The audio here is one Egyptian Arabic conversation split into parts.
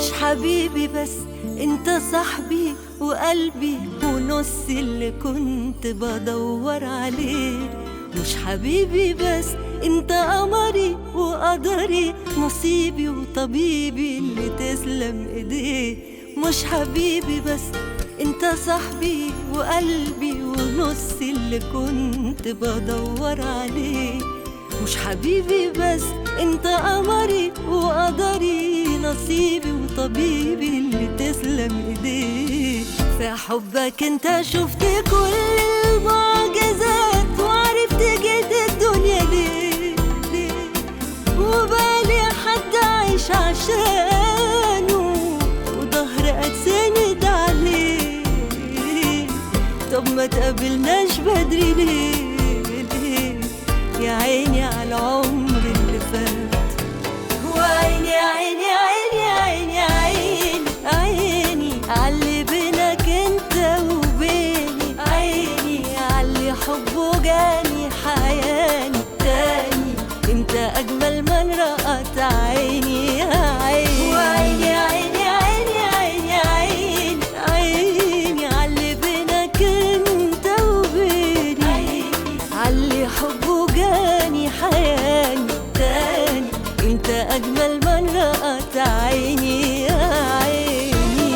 حبيبي بس انت صاحبي وقلبي ونص اللي كنت بدور عليه مش حبيبي بس انت قمري وقدري نصيبي وطبيبي اللي تسلم ايديه مش حبيبي بس انت صاحبي وقلبي ونص اللي كنت بدور عليه مش حبيبي بس انت قمري وقدري نصيبي وطبيبي اللي تسلم ايديه في حبك انت شفت كل المعجزات وعرفت جد الدنيا ليه ليه وبالي حد عايش عشانه وظهر اتسند عليه طب ما تقابلناش بدري ليه ليه يا عيني على العمر اللي فات وعيني عيني عيني عيني عيني عيني عاللي بينك انت وبيني عيني عاللي حبه جاني حياني تاني انت اجمل من رأت عيني يا عيني وعيني عيني عيني عيني عيني عيني عاللي بينك انت وبيني عيني عاللي حبه جاني حياني تاني انت اجمل من رأت عيني يا عيني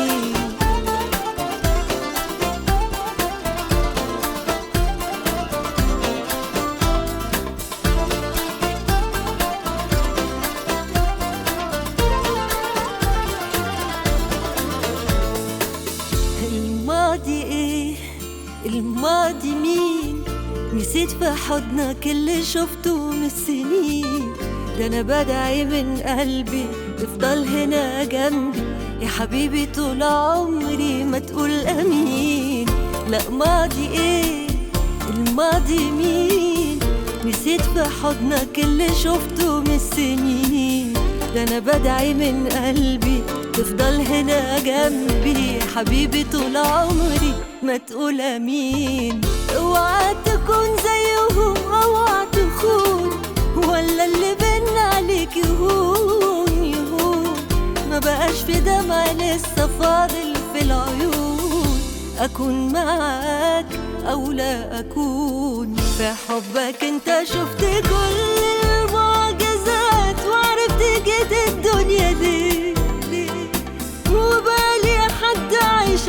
الماضي ايه الماضي مين نسيت في حضنك اللي شفته من السنين ده انا بدعي من قلبي تفضل هنا جنبي يا حبيبي طول عمري ما تقول امين لا ماضي ايه الماضي مين نسيت في حضنك اللي شفته من السنين ده انا بدعي من قلبي تفضل هنا جنبي يا حبيبي طول عمري ما تقول امين اوعى تكون زيهم اوعى تخون ولا اللي بينا عليك يهون يهون ما بقاش في دمع لسه فاضل في العيون اكون معاك او لا اكون في حبك انت شفت كل المعجزات وعرفت جد الدنيا ليه ليه وبالي حد عايش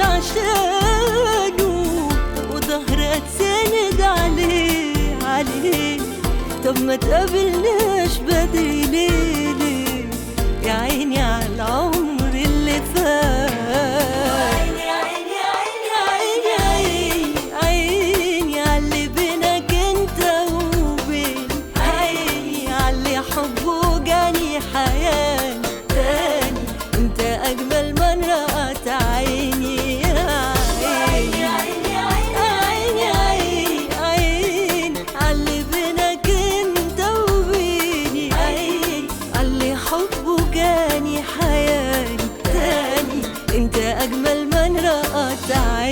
عشانه وظهر اتسند عليه عليه طب ما تقابلناش بدري ليه ليه يا عيني على العمر اللي فات عيني عيني عيني عيني عيني عاللي بينك انت وبين عيني عاللي حبه جاني حياني تاني انت اجمل من رأت عيني يا عيني عيني عيني عيني عيني عاللي بينك انت وبيني عيني عاللي حبه جاني حياني تاني انت اجمل من رأت عيني